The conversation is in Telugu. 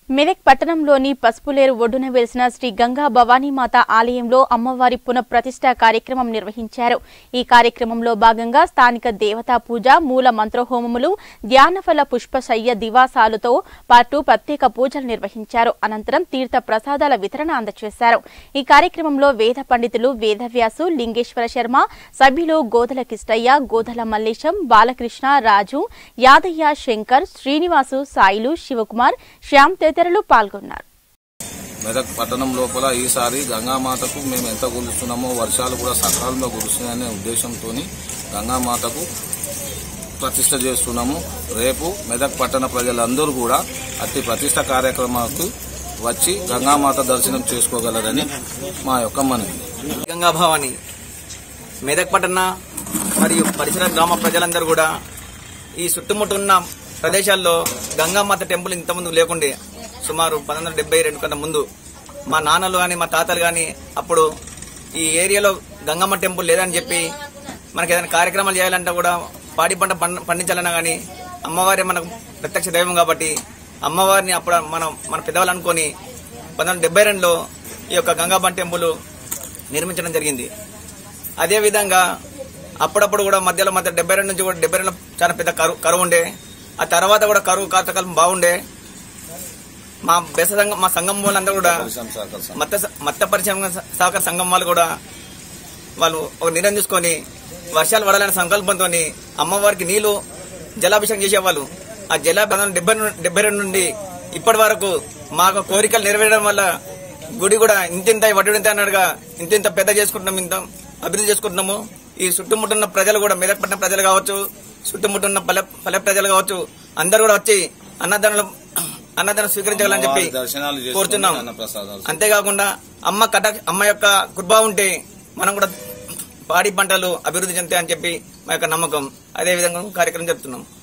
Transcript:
మెదక్ పట్టణంలోని పసుపులేరు ఒడ్డున వెలిసిన శ్రీ గంగా భవానీమాత ఆలయంలో అమ్మవారి పునఃప్రతిష్ఠ కార్యక్రమం నిర్వహించారు ఈ కార్యక్రమంలో భాగంగా స్థానిక దేవతా పూజ మూల మంత్రహోమములు ధ్యానఫల పుష్పశయ్య దివాసాలతో పాటు ప్రత్యేక పూజలు నిర్వహించారు అనంతరం తీర్థ ప్రసాదాల వితరణ అందజేశారు ఈ కార్యక్రమంలో వేద పండితులు వేదవ్యాసు లింగేశ్వర శర్మ సభ్యులు గోదల కిష్టయ్య గోదల మల్లేశం బాలకృష్ణ రాజు యాదయ్య శంకర్ శ్రీనివాసు సాయిలు శివకుమార్ శ్యామ్ తదితరులు పాల్గొన్నారు మెదక్ పట్టణం లోపల ఈసారి గంగామాతకు మేము ఎంత కురుస్తున్నామో వర్షాలు కూడా సకాలంలో కురుస్తున్నాయనే ఉద్దేశంతో గంగామాతకు ప్రతిష్ట చేస్తున్నాము రేపు మెదక్ పట్టణ ప్రజలందరూ కూడా అట్టి ప్రతిష్ట కార్యక్రమాలకు వచ్చి గంగామాత దర్శనం చేసుకోగలరని మా యొక్క మనవి గంగా భవాని మెదక్ పట్టణ మరియు పరిసర గ్రామ ప్రజలందరూ కూడా ఈ చుట్టుముట్టున్న ప్రదేశాల్లో గంగామాత టెంపుల్ ఇంతకుముందు లేకుండే సుమారు పంతొమ్మిది వందల డెబ్బై రెండు కన్నా ముందు మా నాన్నలు కానీ మా తాతలు కానీ అప్పుడు ఈ ఏరియాలో గంగమ్మ టెంపుల్ లేదని చెప్పి మనకి ఏదైనా కార్యక్రమాలు చేయాలంటే కూడా పాడి పంట పండ- పండించాలన్నా కానీ అమ్మవారి మనకు ప్రత్యక్ష దైవం కాబట్టి అమ్మవారిని అప్పుడు మనం మన పెద్దవాళ్ళు అనుకొని పంతొమ్మిది వందల డెబ్బై రెండులో ఈ యొక్క గంగామ్మ టెంపుల్ నిర్మించడం జరిగింది అదే విధంగా అప్పుడప్పుడు కూడా మధ్యలో మధ్య డెబ్బై రెండు నుంచి కూడా డెబ్బై రెండు చాలా పెద్ద కరువు కరువు ఉండే ఆ తర్వాత కూడా కరువు కాతకాలం బాగుండే మా బెస సంఘం మా సంఘం వాళ్ళందరూ కూడా మత్త మత్త పరిశ్రమ సహకార సంఘం వాళ్ళు కూడా వాళ్ళు ఒక నిర్ణయం తీసుకొని వర్షాలు పడాలనే సంకల్పంతో అమ్మవారికి నీళ్లు జలాభిషేకం చేసేవాళ్ళు ఆ జలాభిషేకం డెబ్బై డెబ్బై రెండు నుండి ఇప్పటి వరకు మాకు కోరికలు నెరవేరడం వల్ల గుడి కూడా ఇంతింత వడ్డింత అన్నట్టుగా ఇంతింత పెద్ద చేసుకుంటున్నాం ఇంత అభివృద్ధి చేసుకుంటున్నాము ఈ చుట్టుముట్టున్న ప్రజలు కూడా మెదక్పట్నం ప్రజలు కావచ్చు చుట్టుముట్టున్న పల్లె పల్లె ప్రజలు కావచ్చు అందరు కూడా వచ్చి అన్నదానం అన్నదానం స్వీకరించాలని చెప్పి దర్శనాలు చేసుకొని కోరుతున్నాం అన్నప్రసాదాలు అంతేకాకుండా అమ్మ కట అమ్మ యొక్క కృప ఉంటే మనం కూడా పాడి పంటలు అభివృద్ధి చెందుతాయని చెప్పి మా యొక్క నమ్మకం అదే విధంగా కార్యక్రమం జరుపుతున్నాం